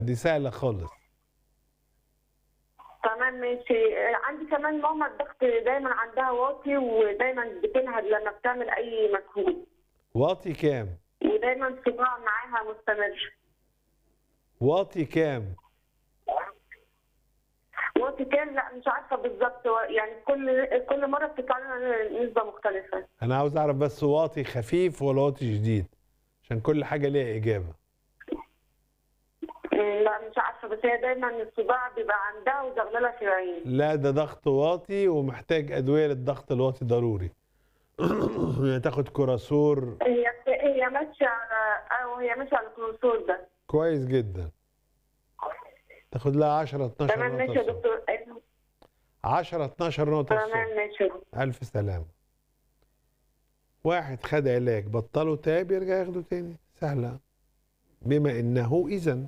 دي سهله خالص تمام ماشي آه، عندي كمان ماما الضغط دايما عندها واطي ودايما بتنهد لما بتعمل اي مجهود واطي كام ودايما صداع معاها مستمر واطي كام واطي كام لا مش عارفه بالظبط هو يعني كل كل مره بتطلع لنا نسبه مختلفه انا عاوز اعرف بس واطي خفيف ولا واطي شديد عشان كل حاجه ليها اجابه مم، لا مش عارفه بس هي دايما الصداع بيبقى عندها وزغلله في العين لا ده ضغط واطي ومحتاج ادويه للضغط الواطي ضروري يعني تاخد كوراسور هي هي ماشيه على او هي ماشيه على الكلوسور ده كويس جدا تاخد لها 10 12 تمام ماشي نقطه يا الصبح دكتور أيوة، 10 12 نقطه تمام الصبح ماشي يا دكتور. الف سلامه واحد خد علاج بطله تاب يرجع ياخده تاني سهله بما انه اذا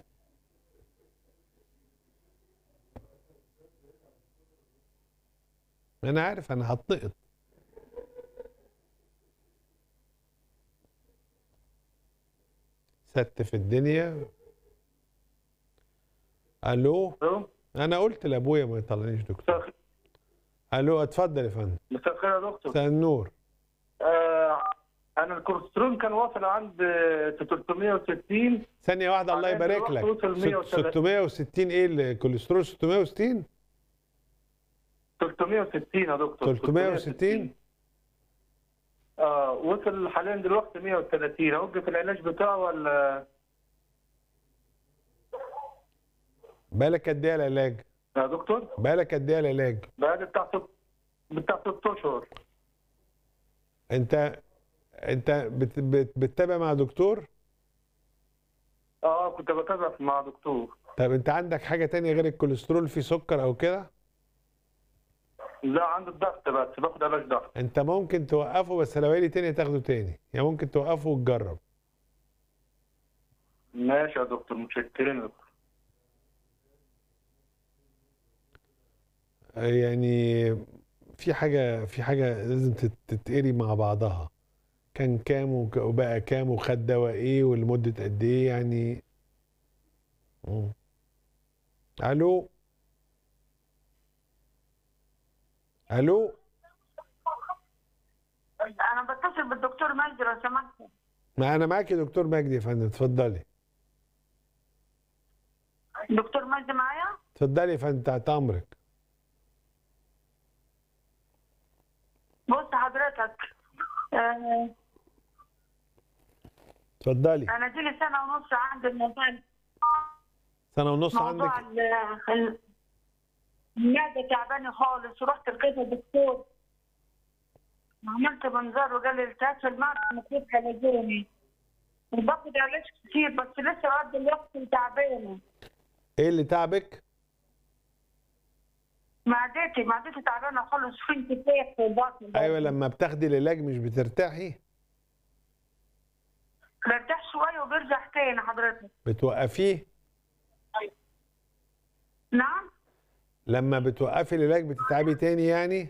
انا عارف انا هتنقط ست في الدنيا الو الو انا قلت لابويا ما يطلعنيش دكتور مساء الو اتفضل يا فندم مساء الخير يا دكتور مساء النور آه انا الكوليسترول كان واصل عند آه، 360 ثانية واحدة الله بعدين يبارك لك دلوقتي وصل ست- 130. 660 ايه الكوليسترول 660 360 يا دكتور 360 اه وصل حاليا دلوقتي 130 اوقف العلاج بتاعه ولا بالك قد ايه العلاج؟ يا دكتور بالك قد ايه العلاج؟ بقالي بتاع ست بتاع ست اشهر انت انت بت... بت... بتتابع مع دكتور؟ اه كنت بتابع مع دكتور طب انت عندك حاجة تانية غير الكوليسترول في سكر او كده؟ لا عندي الضغط بس باخد علاج ضغط انت ممكن توقفه بس لو لي تاني تاخده تاني يعني ممكن توقفه وتجرب ماشي يا دكتور متشكرين يا دكتور. يعني في حاجة في حاجة لازم تت- تتقري مع بعضها كان كام وك- وبقى كام وخد دواء ايه ولمدة قد ايه يعني مم. الو الو انا بتصل بالدكتور مجدي لو سمحت ما انا معاك يا دكتور مجدي يا فندم اتفضلي دكتور مجدي معايا اتفضلي يا فندم تحت امرك بص حضرتك آه، اتفضلي انا دي لي سنه ونص عندي الموضوع سنة ونص موضوع عندك ال- ال- المعده تعبانه خالص ورحت لكذا دكتور عملت منظار وقال لي التهاب في المعده المفروض حلزوني وباخد علاج كتير بس لسه لغايه دلوقتي تعبانه ايه اللي تعبك معدتي معدتي تعبانه خالص في انتفاخ في البطن ايوه لما بتاخدي العلاج مش بترتاحي برتاح شويه وبرجع تاني حضرتك بتوقفيه نعم لما بتوقفي العلاج بتتعبي تاني يعني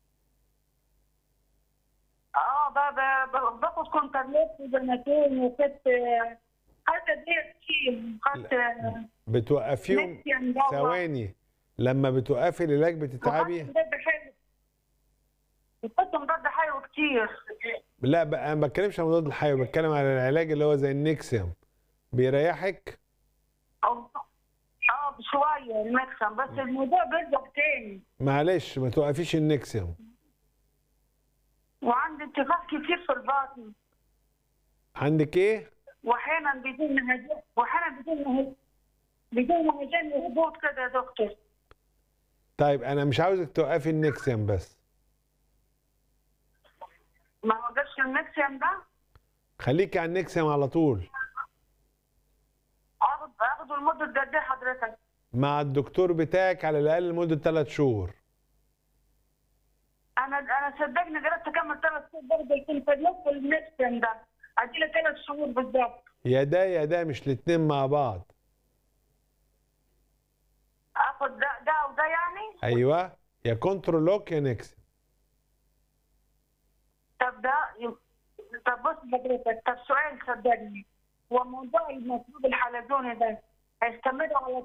اه ب- ب- ب- باخد كونترليت وبناتين وخدت خدت ادويه كتير خدت بتوقفيهم نسيان دواء ثواني لما بتوقفي العلاج بتتعبي وخدت مضاد حيوي وخدت مضاد حيوي كتير لا بقى انا ما بتكلمش عن مضاد الحيوي بتكلم على العلاج اللي هو زي النكسيوم بيريحك او اه شويه المكسم بس الموضوع بيرجع تاني معلش ما توقفيش النكسيوم وعندي انتفاخ كتير في البطن عندك ايه واحيانا بدون نهجان واحيانا بدون نهجان بدون نهجان وهبوط كده يا دكتور طيب انا مش عاوزك توقفي النكسيوم بس ما وقفش المكسم ده خليكي على النكسيوم على طول اخد اخده لمده قد ايه حضرتك؟ مع الدكتور بتاعك على الاقل لمده ثلاث شهور انا انا صدقني جربت اكمل ثلاث شهور برضه الكونترلوك والمكسم ده ادي لي ثلاث شهور بالظبط يا ده يا ده مش الاتنين مع بعض اخد ده ده وده يعني ايوه يا كنترولوك يا نكسيوم طب ده طب بص حضرتك طب سؤال صدقني هو موضوع المطلوب الحلزوني ده هيستمر على